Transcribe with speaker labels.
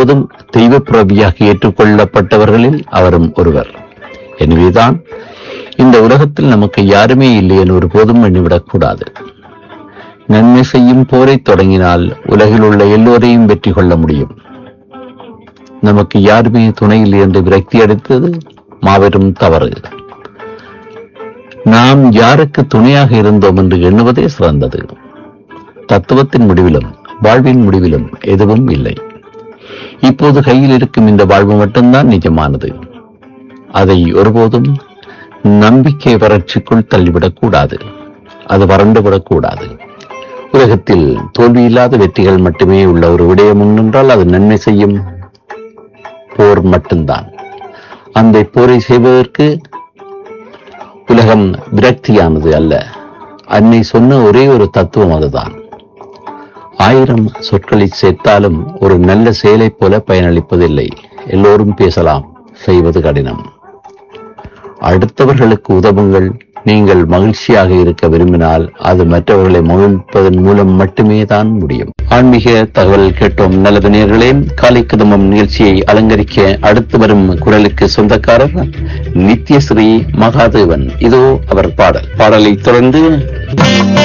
Speaker 1: முழுவதும் தெய்வ பிறவியாக ஏற்றுக்கொள்ளப்பட்டவர்களில் அவரும் ஒருவர் எனவேதான் இந்த உலகத்தில் நமக்கு யாருமே இல்லை என்று ஒருபோதும் எண்ணிவிடக்கூடாது நன்மை செய்யும் போரை தொடங்கினால் உலகில் உள்ள எல்லோரையும் வெற்றி கொள்ள முடியும் நமக்கு யாருமே துணை இல்லை என்று விரக்தி அடித்தது மாபெரும் தவறு நாம் யாருக்கு துணையாக இருந்தோம் என்று எண்ணுவதே சிறந்தது தத்துவத்தின் முடிவிலும் வாழ்வின் முடிவிலும் எதுவும் இல்லை இப்போது கையில் இருக்கும் இந்த வாழ்வு மட்டும்தான் நிஜமானது அதை ஒருபோதும் நம்பிக்கை வறட்சிக்குள் தள்ளிவிடக் கூடாது அது வறண்டுவிடக் கூடாது உலகத்தில் தோல்வியில்லாத வெற்றிகள் மட்டுமே உள்ள ஒரு விடயம் உண்டென்றால் அது நன்மை செய்யும் போர் மட்டும்தான் அந்த போரை செய்வதற்கு உலகம் விரக்தியானது அல்ல அன்னை சொன்ன ஒரே ஒரு தத்துவம் அதுதான் ஆயிரம் சொற்களை சேர்த்தாலும் ஒரு நல்ல செயலைப் போல பயனளிப்பதில்லை எல்லோரும் பேசலாம் செய்வது கடினம் அடுத்தவர்களுக்கு உதவுங்கள் நீங்கள் மகிழ்ச்சியாக இருக்க விரும்பினால் அது மற்றவர்களை மகிழ்ப்பதன் மூலம் மட்டுமே தான் முடியும் ஆன்மீக தகவல் கேட்டோம் நல்லது நேர்களே காலை கதமம் நிகழ்ச்சியை அலங்கரிக்க அடுத்து வரும் குரலுக்கு சொந்தக்காரர் நித்யஸ்ரீ மகாதேவன் இதோ அவர் பாடல் பாடலை தொடர்ந்து